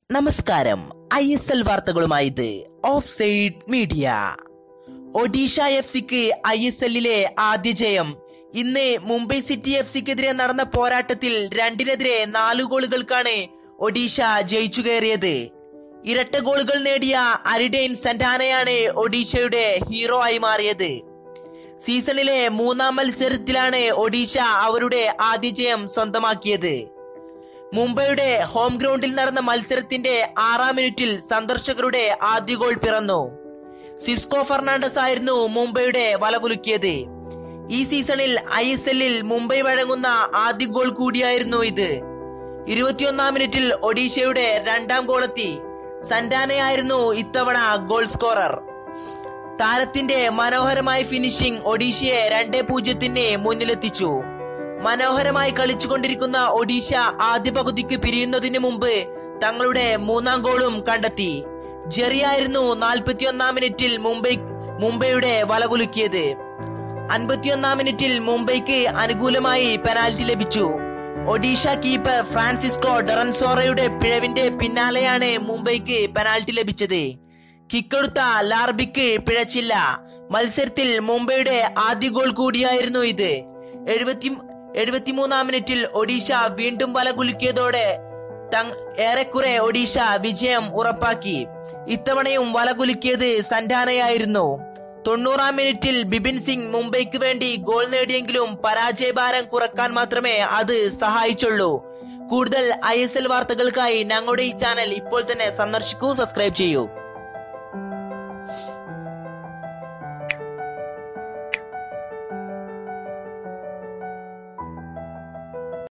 നമസ്കാരം I S L വാർത്തകളുമായി ഇത് off side media Odisha F സിക്ക് ഐ എസ് എല്ലിലെ ആദ്യ ജയം ഇന്ന് മുംബൈ സിറ്റി എഫ് സിക്കെതിരെ നടന്ന പോരാട്ടത്തിൽ രണ്ടിനെതിരെ നാല് ഗോളുകൾക്കാണ് ഒഡീഷ ജയിച്ചു കയറിയത് ഇരട്ട ഗോളുകൾ നേടിയ അരിഡെയിൻ സന്റാനയാണ് ഒഡീഷയുടെ ഹീറോ ആയി മാറിയത് സീസണിലെ മൂന്നാം മത്സരത്തിലാണ് ഒഡീഷ അവരുടെ ആദ്യ ജയം സ്വന്തമാക്കിയത് മുംബൈയുടെ ഹോം ഗ്രൗണ്ടിൽ നടന്ന മത്സരത്തിന്റെ ആറാം മിനിറ്റിൽ സന്ദർശകരുടെ ആദ്യ ഗോൾ പിറന്നു സിസ്കോ ഫെർണാണ്ടസ് ആയിരുന്നു മുംബൈയുടെ വലകുലുക്കിയത് ഈ സീസണിൽ ഐ എസ് എല്ലിൽ മുംബൈ വഴങ്ങുന്ന ആദ്യ ഗോൾ കൂടിയായിരുന്നു ഇത് ഇരുപത്തിയൊന്നാം മിനിറ്റിൽ ഒഡീഷയുടെ രണ്ടാം ഗോളെത്തി സന്റാനയായിരുന്നു ഇത്തവണ ഗോൾ സ്കോറർ താരത്തിന്റെ മനോഹരമായ ഫിനിഷിംഗ് ഒഡീഷയെ രണ്ടേ പൂജ്യത്തിന് മുന്നിലെത്തിച്ചു മനോഹരമായി കളിച്ചുകൊണ്ടിരിക്കുന്ന ഒഡീഷ ആദ്യ പകുതിക്ക് പിരിയുന്നതിന് മുമ്പ് തങ്ങളുടെ മൂന്നാം ഗോളും കണ്ടെത്തി ജെറിയായിരുന്നു നാൽപ്പത്തിയൊന്നാം മിനിറ്റിൽ മുംബൈ മുംബൈയുടെ വലകുലുക്കിയത് അൻപത്തിയൊന്നാം മിനിറ്റിൽ മുംബൈക്ക് അനുകൂലമായി പെനാൽറ്റി ലഭിച്ചു ഒഡീഷ കീപ്പർ ഫ്രാൻസിസ്കോ ഡെറൻസോറയുടെ പിഴവിന്റെ പിന്നാലെയാണ് മുംബൈക്ക് പെനാൽറ്റി ലഭിച്ചത് കിക്കെടുത്ത ലാർബിക്ക് പിഴച്ചില്ല മത്സരത്തിൽ മുംബൈയുടെ ആദ്യ ഗോൾ കൂടിയായിരുന്നു ഇത് എഴുപത്തി എഴുപത്തിമൂന്നാം മിനിറ്റിൽ ഒഡീഷ വീണ്ടും വല കുലുക്കിയതോടെ തങ് ഏറെക്കുറെ ഒഡീഷ വിജയം ഉറപ്പാക്കി ഇത്തവണയും വല കുലുക്കിയത് സന്റാനയായിരുന്നു തൊണ്ണൂറാം മിനിറ്റിൽ ബിപിൻ സിംഗ് മുംബൈക്ക് വേണ്ടി ഗോൾ നേടിയെങ്കിലും പരാജയഭാരം കുറക്കാൻ മാത്രമേ അത് സഹായിച്ചുള്ളൂ കൂടുതൽ ഐ എസ് എൽ വാർത്തകൾക്കായി ഞങ്ങളുടെ ഈ ചാനൽ ഇപ്പോൾ തന്നെ സന്ദർശിക്കൂ സബ്സ്ക്രൈബ് ചെയ്യൂ